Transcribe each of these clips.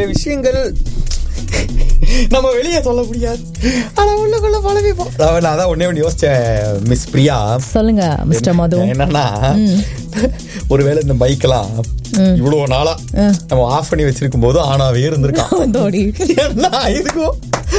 சில விஷயங்கள் நம்ம வெளியே சொல்ல முடியாது ஆனா உள்ளுக்குள்ள பழவிப்போம் நான் அதான் ஒன்னே ஒன்று யோசிச்சேன் மிஸ் பிரியா சொல்லுங்க மிஸ்டர் மது என்னன்னா ஒருவேளை இந்த பைக்கெல்லாம் இவ்வளவு நாளா நம்ம ஆஃப் பண்ணி வச்சிருக்கும் போது ஆனாவே இருந்திருக்கான் தோடி என்ன இதுக்கும்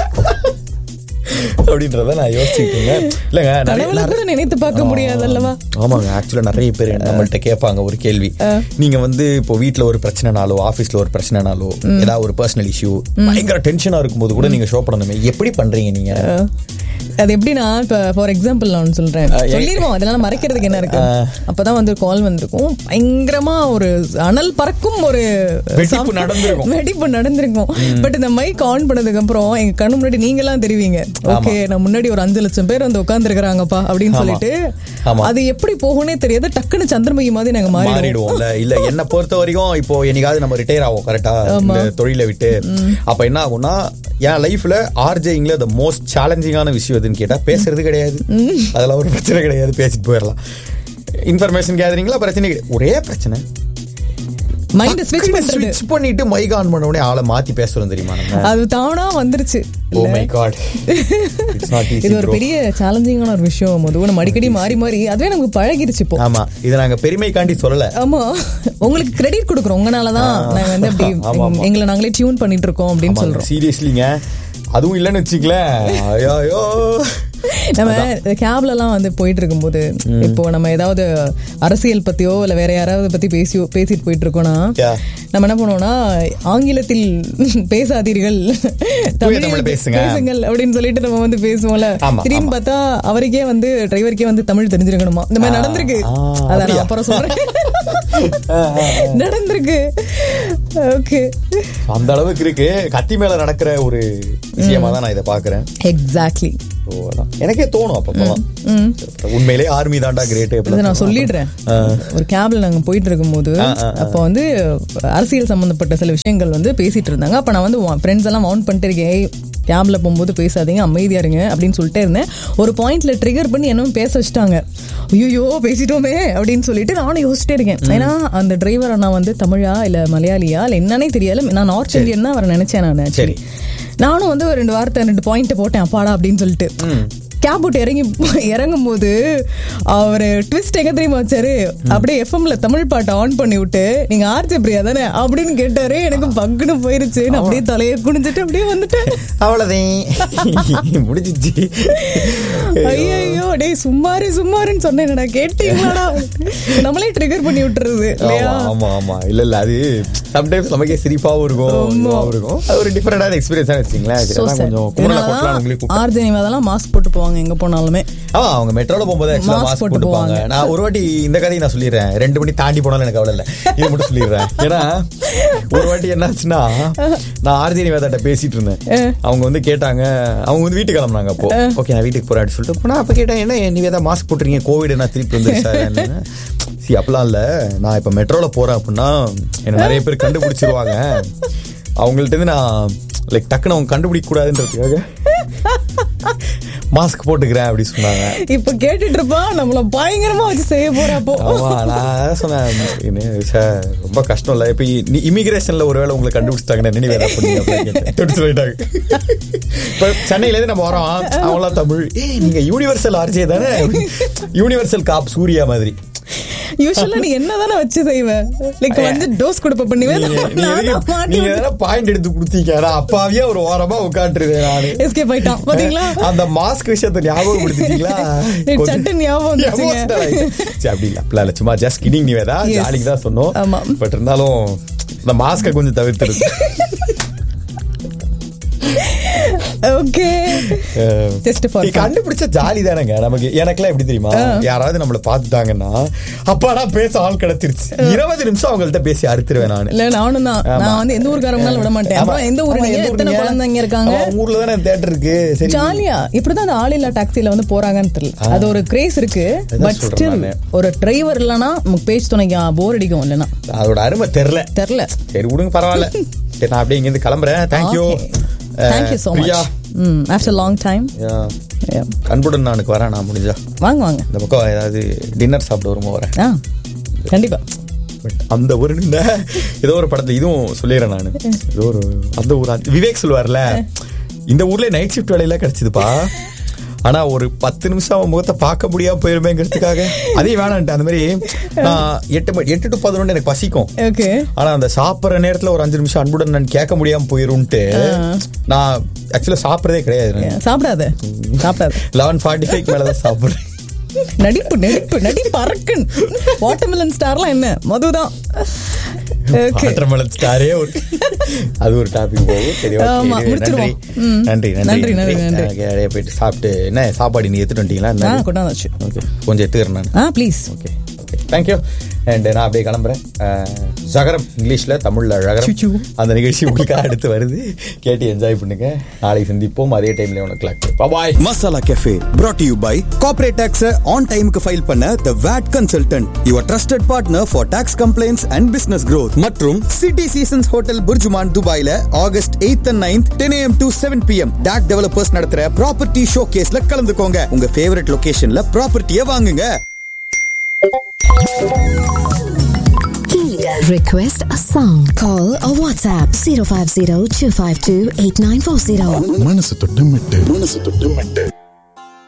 அப்படின்றத நான் யோசிச்சுட்டு இருந்தேன் இல்லைங்க நிறைய கனவுல கூட நினைத்து பார்க்க முடியாது அல்லவா ஆமாங்க ஆக்சுவலா நிறைய பேர் நம்மள்ட்ட கேட்பாங்க ஒரு கேள்வி நீங்க வந்து இப்போ வீட்ல ஒரு பிரச்சனைனாலோ ஆபீஸ்ல ஒரு பிரச்சனைனாலோ ஏதாவது ஒரு பர்சனல் இஷ்யூ பயங்கர டென்ஷனா இருக்கும்போது கூட நீங்க ஷோ பண்ணணுமே எப்படி பண்றீங்க நீங்க அது எப்படின்னா இப்ப ஃபார் எக்ஸாம்பிள் நான் சொல்றேன் சொல்லிருவோம் அதனால மறைக்கிறதுக்கு என்ன இருக்கு அப்பதான் வந்து கால் வந்திருக்கும் பயங்கரமா ஒரு அனல் பறக்கும் ஒரு வெடிப்பு sound- நடந்திருக்கும். வெடிப்பு நடந்திருக்கும் பட் இந்த மைக் ஆன் பண்ணதுக்கு அப்புறம் எங்க கண்ணு முன்னாடி நீங்க எல்லாம் தெரிவிங்க ஓகே நான் முன்னாடி ஒரு அஞ்சு லட்சம் பேர் வந்து உட்கார்ந்து இருக்கிறாங்கப்பா அப்படின்னு ஆமா. சொல்லிட்டு ஆமா. அது எப்படி போகும்னே தெரியாது டக்குன்னு சந்திரமுகி மாதிரி நாங்க மாறிடுவோம் மாறிடுவோம்ல இல்ல என்ன பொறுத்த வரைக்கும் இப்போ என்னைக்காவது நம்ம ரிட்டையர் ஆகும் கரெக்டா இந்த தொழிலை விட்டு அப்ப என்ன ஆகும்னா என் லைஃப்ல ஆர்ஜேயிங்ல த மோஸ்ட் சேலஞ்சிங்கான விஷயம் எதுன்னு கேட்டா பேசுறது கிடையாது அதெல்லாம் ஒரு பிரச்சனை கிடையாது பேசிட்டு போயிடலாம் இன்ஃபர்மேஷன் கேதரிங்ல பிரச்சனை கிடையாது ஒரே பிரச்சனை மைண்ட் ஸ்விட்ச் பண்றது ஸ்விட்ச் பண்ணிட்டு மைக் ஆன் பண்ண உடனே ஆளை மாத்தி பேசுறோம் தெரியுமா நம்ம அது தானா வந்துருச்சு oh my God it's not easy இது ஒரு பெரிய சேலஞ்சிங்கான ஒரு விஷயம் மது நம்ம அடிக்கடி மாறி மாறி அதுவே நமக்கு பழகிருச்சு இப்போ ஆமா இதை நாங்க பெருமைக்காண்டி சொல்லல ஆமா உங்களுக்கு கிரெடிட் கொடுக்குறோம் உங்களாலதான் நாங்க வந்து அப்படி ஆமா, ஆமா. எங்களை நாங்களே டியூன் பண்ணிட்டு இருக்கோம் அப்படின்னு சொல்றோம் சீரியஸ்லிங்க அதுவும் இல்லைன்னு வச்சுக்கலேன் ஐயோ நம்ம கேப்ல எல்லாம் வந்து போயிட்டு இருக்கும்போது இப்போ நம்ம ஏதாவது அரசியல் பத்தியோ இல்ல வேற யாராவது பத்தி பேசியோ பேசிட்டு போயிட்டு இருக்கோம்னா Yeah. நம்ம என்ன பண்ணுவோம்னா ஆங்கிலத்தில் பேசாதீர்கள் தமிழில் தமிழ்ல பேசுங்க. பேசுங்கள் அப்படின்னு சொல்லிட்டு நம்ம வந்து பேசுவோம்ல ஆமா, திடீர்னு பார்த்தா அவருக்கே வந்து டிரைவருக்கே வந்து தமிழ் தெரிஞ்சிருக்கணுமா இந்த மாதிரி நடந்திருக்கு ஆ, அத நான் அப்படியா? அப்புறம் சொல்றேன் நடந்திருக்கு ஓகே அந்த அளவுக்கு இருக்கு கத்தி மேல நடக்கிற ஒரு விஷயமா தான் நான் இதை பாக்குறேன் எக்ஸாக்ட்லி ஓ, அதான். எனக்கே தோணும் அப்பப்பெல்லாம் உண்மையிலே ஆர்மி தாண்டா கிரேட் இதை நான் சொல்லிடுறேன் ஒரு கேப்ல நாங்க போயிட்டு இருக்கும்போது அப்போ வந்து அரசியல் சம்பந்தப்பட்ட சில விஷயங்கள் வந்து பேசிட்டு இருந்தாங்க அப்ப நான் வந்து ஃப்ரெண்ட்ஸ் எல்லாம் மவுண்ட் பண்ணிட்டு இருக்கேன் "ஏய், கேப்ல போகும்போது பேசாதீங்க அமைதியா இருங்க அப்படின்னு சொல்லிட்டே இருந்தேன் ஒரு பாயிண்ட்ல ட்ரிகர் பண்ணி என்னவும் பேச வச்சுட்டாங்க ஐயோ பேசிட்டோமே அப்படின்னு சொல்லிட்டு நானும் யோசிச்சிட்டே இருக்கேன் ஏன்னா அந்த டிரைவர் அண்ணா வந்து தமிழா இல்ல மலையாளியா இல்ல என்னன்னே தெரியல நான் நார்த் இந்தியன் தான் அவரை நினைச்சேன் நான் சரி. நானும் வந்து ஒரு ரெண்டு வார்த்தை ரெண்டு பாயிண்ட் போட்டேன் அப்பாடா அப்படின்னு சொல்லிட்டு கேப் விட்டு இறங்கி இறங்கும் போது அவர் ட்விஸ்ட் எங்க தெரியுமா வச்சாரு அப்படியே எஃப்எம்ல தமிழ் பாட்டை ஆன் பண்ணி விட்டு நீங்க ஆர்ஜே பிரியா தானே அப்படின்னு கேட்டாரு எனக்கு பக்குன்னு போயிருச்சு நான் அப்படியே தலையை குனிஞ்சிட்டு அப்படியே வந்துட்டேன் அவ்வளவுதான் முடிஞ்சிச்சு ஐயோ டேய் சும்மாரு சும்மாருன்னு சொன்னேன்டா கேட்டீங்களாடா நம்மளே ட்ரிகர் பண்ணி விட்டுறது இல்லையா ஆமா ஆமா ஆமா இல்ல இல்ல அது சம்டைம்ஸ் நமக்கே சிரிப்பாவும் இருக்கும் இதுவாவும் இருக்கும் அது ஒரு டிஃபரெண்டான எக்ஸ்பீரியன்ஸா வச்சுங்களேன் So அதான் sad. கொஞ்சம் குமரல இதனாலதான் கொட்டலாம் உங்களுக்கு ஆர்ஜே நிவாதெல்லாம் மாஸ்க் போட்டு போவாங்க எங்க போனாலுமே ஆமா அவங்க மெட்ரோல போகும்போது ஆக்சுவலா Mask மாஸ்க் போட்டு போட்டுப்பாங்க போவாங்க. நான் ஒரு வாட்டி இந்த கதையை நான் சொல்லிடுறேன் ரெண்டு மணி தாண்டி போனாலும் எனக்கு அவ்வளவு இல்ல இது மட்டும் சொல்லிடுறேன் ஏன்னா ஒரு வாட்டி என்னாச்சுன்னா நான் ஆர்ஜி நிவேதாட்ட பேசிட்டு இருந்தேன் அவங்க வந்து கேட்டாங்க அவங்க வந்து வீட்டுக்கு கிளம்புனாங்க அப்போ ஓகே நான் வீட்டுக்கு போறேன் அப்படின்னு சொல்லிட்டு போனா அப்ப கேட்டேன் என்ன நிவேதா மாஸ்க் போட்டுருக்கீங்க கோவிட் நான் திருப்பி வந்துருச்சு சி அப்படிலாம் இல்ல நான் இப்ப மெட்ரோல போறேன் அப்படின்னா என்ன நிறைய பேர் கண்டுபிடிச்சிருவாங்க அவங்கள்ட்ட இருந்து நான் லைக் டக்குன்னு அவங்க கண்டுபிடிக்க கூடாதுன்றதுக்காக மாஸ்க் போட்டுக்கிறேன் அப்படி சொன்னாங்க இப்ப கேட்டுட்டு இருப்பான் நம்மள பயங்கரமா வச்சு செய்ய போறப்போ ஆமா நான் அதான் சொன்னேன் என்ன, சார் ரொம்ப கஷ்டம் இல்ல இப்ப இமிகிரேஷன்ல ஒருவேளை உங்களை கண்டுபிடிச்சிட்டாங்கன்னா என்ன வேலை பண்ணி அப்படின்னு சொல்லிட்டாங்க இப்ப சென்னையில இருந்து நம்ம வரோம் அவங்களாம் தமிழ் ஏய் நீங்க யூனிவர்சல் ஆர்ஜே தானே யூனிவர்சல் காப் சூர்யா மாதிரி யூஸ்வலா நீ என்னதானே வச்சு செய்வ லைக் வந்து டோஸ் கொடுப்ப பண்ணுவேன் நீங்க நீங்க எதுக்கு- நீங்க எதனா பாயிண்ட் எடுத்து கொடுத்தீங்க நான் அப்பாவியா ஒரு ஓரமா உட்காந்துருக்கேன் நானு எஸ்கேப் ஆயிட்டான் பாத்தீங்களா அந்த மாஸ்க் விஷயத்தை ஞாபகப்படுத்திட்டீங்களா நீ கொஞ்சம் சட்டு ஞாபகம் வந்துருச்சுங்க. emotional ஆயிட்டேன். சரி, அப்படி இல்ல அப்படிலாம் இல்ல சும்மா ஜஸ்ட் கிடிங் நீ வேதா Yes. ஜாலிக்கு தான் சொன்னோம் ஆமா. பட் இருந்தாலும் இந்த மாஸ்கை கொஞ்சம் தவிர்த்துருது ஓகே Just for நீ fun. கண்டுபிடிச்ச ஜாலி தானேங்க நமக்கு எனக்கெல்லாம் எப்படி தெரியுமா யாராவது நம்மள பாத்துட்டாங்கன்னா அப்பாடா பேச ஆள் கிடைச்சிருச்சு இருபது நிமிஷம் அவங்கள்ட்ட பேசி அறுத்துருவேன் நானு இல்ல நானும் தான் ஆமா. நான் வந்து எந்த ஊருக்காரங்களால விட மாட்டேன் ஆமா. அப்புறம் எந்த ஊர் ஆமா, நீங்க எந்த ஊர் எத்தனை நீங்க? குழந்தைங்க இருக்காங்க ஆமா, உங்க ஊர்ல தானே தேட்டர் இருக்கு சரி ஜாலியா இப்படிதான் அந்த ஆளில்லா டாக்ஸில வந்து போறாங்கன்னு தெரியல அது ஒரு கிரேஸ் இருக்கு அதான் பட் சொல்றேன் ஸ்டில் நானு. ஒரு டிரைவர் இல்லனா நமக்கு பேச்சு துணைக்கு போர் அடிக்கும் இல்லனா அதோட அருமை தெரியல தெரியல சரி விடுங்க பரவாயில்ல சரி நான் அப்படியே இங்க இருந்து கிளம்புறேன் தேங்க்யூ தேங்க்யூ சோ மச் ம் ஆஃப்டர் லாங் டைம் அன்புடன் நானுக்கு வரேன் நான் முடிஞ்சா வாங்க வாங்க இந்த பக்கம் ஏதாவது டின்னர் சாப்பிட்டு வரும்போது வரேன் ஆ கண்டிப்பா பட் அந்த ஒரு இந்த ஏதோ ஒரு படத்துல இதுவும் சொல்லிடுறேன் நான் ஏதோ ஒரு அந்த ஒரு அந்த- விவேக் சொல்லுவார்ல இந்த ஊர்ல நைட் ஷிஃப்ட் வேலையெல்லாம் கிடைச்சதுப்பா ஆனா ஒரு பத்து நிமிஷம் அவன் முகத்தை பார்க்க முடியாம போயிருமேங்கிறதுக்காக அதையும் வேணான்ட்டு அந்த மாதிரி நான் எட்டு மணி எட்டு டு பதினொன்று எனக்கு பசிக்கும் ஓகே ஆனா அந்த சாப்பிடுற நேரத்துல ஒரு அஞ்சு நிமிஷம் அன்புடன் நான் கேட்க முடியாம போயிரும்ட்டு நான் ஆக்சுவலா சாப்பிடுறதே கிடையாது சாப்பிடாத சாப்பிடாத லெவன் ஃபார்ட்டி ஃபைவ் மேலதான் சாப்பிடுறேன் நடிப்பு நடிப்பு நடிப்பு அரக்கன் வாட்டர்மெலன் ஸ்டார்லாம் என்ன மதுதான் ஓகே வாட்டர்மெலன் ஸ்டாரே ஒரு அது ஒரு டாபிக் போகும் சரி okay. ஆமா, anyway, முடிச்சிருவோம். நன்றி ம். நன்றி நன்றி, நன்றி, நன்றி. Okay, அப்படியே போயிட்டு சாப்பிட்டு என்ன சாப்பாடு நீ எடுத்துட்டு வந்துட்டீங்களா ஆ என்ன கொண்டாந்தாச்சு ஓகே கொஞ்சம் எடுத்துக்கிறேன் நான் ஆ please okay okay thank you and நான் அப்படியே கிளம்புறேன் அஹ், ஜகரம் இங்கிலீஷ்ல தமிழ்ல ஜகரம் சுச்சு. அந்த நிகழ்ச்சி உங்களுக்கு அடுத்து வருது கேட்டு என்ஜாய் பண்ணுங்க நாளைக்கு சந்திப்போம் அதே டைம்ல உனக்கு கிளாக் பாய் masala cafe brought to you by corporate tax on டைமுக்கு ஃபைல் பண்ண the VAT consultant your trusted partner for tax complaints and business growth மற்றும் சிட்டி சீசன்ஸ் ஹோட்டல் புர்ஜுமான் துபாயில August 8th and 9th 10 am to 7 pm டாக் developers நடத்துற property show கேஸ்ல கலந்துக்கோங்க உங்க favourite லொகேஷன்ல ப்ராப்பர்ட்டியை வாங்குங்க Request a song. Call or WhatsApp 050 252 8940. மனசு தொட்டு மெட்டு மனசு தொட்டு மெட்டு